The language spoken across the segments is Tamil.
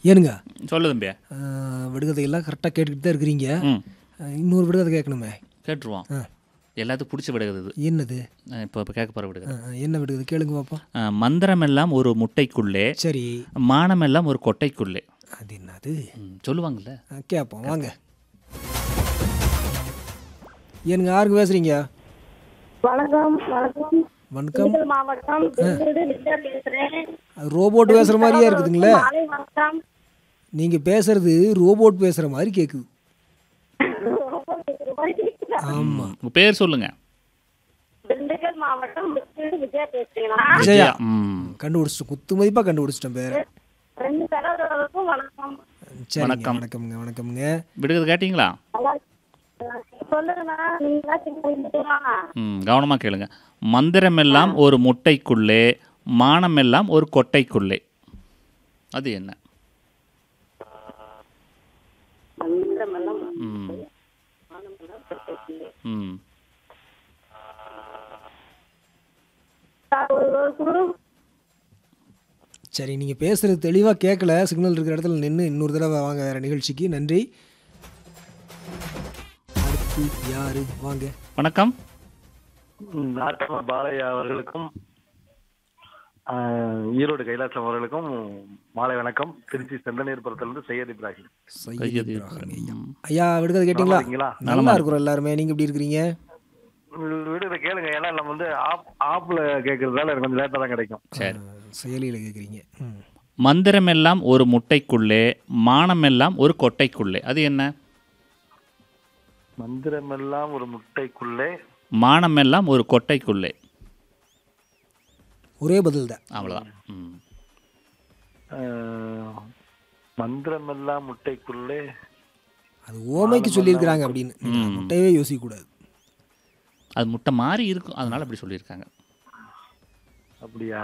ஏனுங்க சொல்லு தம்பி அஹ், விடுகதையெல்லாம் கரெக்டாக கேட்டுக்கிட்டு தான் இருக்கிறீங்க ம் அஹ், இன்னொரு விடுகதை கேட்கணுமே கேட்டுருவோம் ஆ. எல்லாத்துக்கும் பிடிச்ச விடுகிறது இது என்னது அஹ் இப்போ இப்போ கேட்க போகிற விடுகிறது அஹ், என்ன விடுகதை கேளுங்க பார்ப்போம் அஹ் மந்திரமெல்லாம் ஒரு முட்டைக்குள்ளே சரி மானமெல்லாம் ஒரு கொட்டைக்குள்ளே அது என்னது ம், சொல்லுவாங்கல்ல அஹ், கேட்போம் வாங்க ஏனுங்க யாருக்கு பேசுறீங்க வணக்கம் வணக்கம் வணக்கம் திண்டுக்கல் மாவட்டம் திருவூர் வித்யா பேசுறேன் அது ரோபோட் பேசுகிற மாதிரியே இருக்குதுங்களே மாலை வணக்கம் நீங்கள் பேசுறது ரோபோட் பேசுகிற மாதிரி கேட்குது ஆமாம் உங்கள் பேர் சொல்லுங்க திண்டுக்கல் மாவட்டம் திருவூர் வித்யா பேசுறீங்களா விஜயா ம் கண்டுபிடிச்சிட்டோம் குத்து மதிப்பாக கண்டுபிடிச்சிட்டோம் பேர் ரெண்டு தலைவர்களுக்கும் வணக்கம் சரிங்க வணக்கம். வணக்கம்ங்க வணக்கம்ங்க விடுகிறது கேட்டிங்களா நல்லா சொல்லுங்கண்ணா நீங்களா சின்ன ம் கவனமாக கேளுங்க மந்திரமெல்லாம் ஒரு முட்டைக்குள்ளே மானமெல்லாம் ஒரு கொட்டைக்குள்ளே அது என்ன மந்திரமெல்லாம் ம் ம் ஒரு ஒரு குரு சரி நீங்கள் பேசுகிறது தெளிவாக கேட்கல சிக்னல் இருக்கிற இடத்துல நின்று இன்னொரு தடவை வாங்க வேறு நிகழ்ச்சிக்கு நன்றி அடுத்து யாரு வாங்க வணக்கம் நாட்டம பாலையா அவர்களுக்கும் ஆஹ், ஈரோடு கைலாசம் அவர்களுக்கும் மாலை வணக்கம் திருச்சி செந்தநீர்புரத்திலிருந்து சையத் இப்ராஹிம் சையத் இப்ராஹிம் ஐயா ஐயா விடுகதை கேட்டிங்களா இருக்கீங்களா? நல்லா இருக்கிறோம் எல்லாருமே நீங்கள் எப்படி இருக்கிறீங்க விடுதலை கேளுங்க ஏன்னா நம்ம வந்து ஆப் ஆப்ல கேட்கறதால எனக்கு கொஞ்சம் லேட்டா தான் கிடைக்கும் சரி செயலியில் கேட்குறீங்க ம் மந்திரமெல்லாம் ஒரு முட்டைக்குள்ளே மானமெல்லாம் ஒரு கொட்டைக்குள்ளே அது என்ன மந்திரமெல்லாம் ஒரு முட்டைக்குள்ளே மானமெல்லாம் ஒரு கொட்டைக்குள்ளே ஒரே பதில் தான் அவ்வளோதான் ம் ஆஹ், மந்திரமெல்லாம் முட்டைக்குள்ளே அது ஓமைக்கு சொல்லியிருக்கிறாங்க அப்படின்னு நீங்க முட்டையவே யோசிக்கக்கூடாது அது முட்டை மாதிரி இருக்கும் அதனால அப்படி சொல்லியிருக்காங்க அப்படியா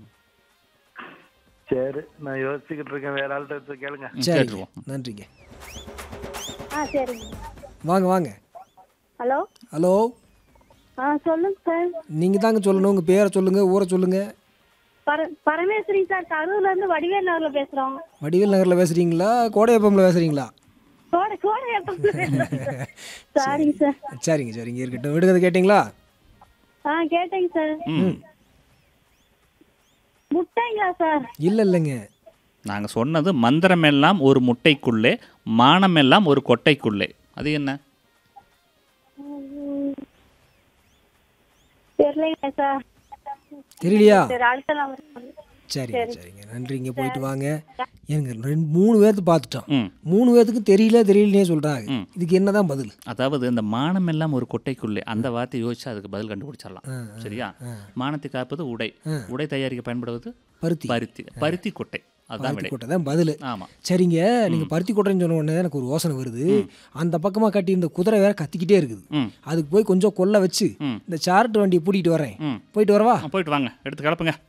சரி நான் யோசிச்சுக்கிட்டு இருக்கேன் வேற ஆள்கிட்ட எடுத்து கேளுங்க சரி கேட்டுருவோம் நன்றிங்க ஆ சரிங்க வாங்க வாங்க ஹலோ ஹலோ ஆ சொல்லுங்க சார் நீங்கள் தாங்க சொல்லணும் உங்கள் பேரை சொல்லுங்கள் ஊரை சொல்லுங்கள் பர பரமேஸ்வரி சார் கரூர்ல இருந்து வடிவேல் நகர்ல பேசுறோம் வடிவேல் நகரில் பேசுகிறீங்களா கோடையப்பமில் பேசுகிறீங்களா கோடை கோடை எப்ப சாரிங்க சார் சரிங்க சரிங்க இருக்கட்டும் விடுகதை கேட்டிங்களா ஆ கேட்டேங்க சார் ம் முட்டைங்களா சார் இல்லை இல்லைங்க நாங்கள் சொன்னது மந்திரமெல்லாம் ஒரு முட்டைக்குள்ளே மானமெல்லாம் ஒரு கொட்டைக்குள்ளே அது என்ன தெரியலைங்க சார் தெரியலையா சரி அடுத்த நம்பர் சரிங்க சரிங்க நன்றிங்க போயிட்டு வாங்க எனக்கு ரெண்டு மூணு பேர்த்து பார்த்துட்டோம் ம் மூணு பேர்த்துக்கு தெரியல தெரியலனே சொல்கிறாங்க இதுக்கு என்னதான் பதில் அதாவது இந்த மானமெல்லாம் ஒரு கொட்டைக்குள்ளே அந்த வார்த்தை யோசிச்சு அதுக்கு பதில் கண்டுபிடிச்சிடலாம் சரியா மானத்தை காப்பது உடை உடை தயாரிக்க பயன்படுவது பருத்தி பருத்தி பருத்தி கொட்டை அதுதான் விடை கொட்டை தான் பதில் ஆமாம் சரிங்க நீங்கள் பருத்தி கொட்டைன்னு சொன்ன உடனே எனக்கு ஒரு யோசனை வருது அந்த பக்கமாக கட்டி இந்த குதிரை வேற கத்திக்கிட்டே இருக்குது ம் அதுக்கு போய் கொஞ்சம் கொல்ல வச்சு ம். இந்த சார்ட் வண்டியை பூட்டிட்டு வரேன் ம் போயிட்டு வரவா போயிட்டு வாங்க எடுத்து கிளப்புங்க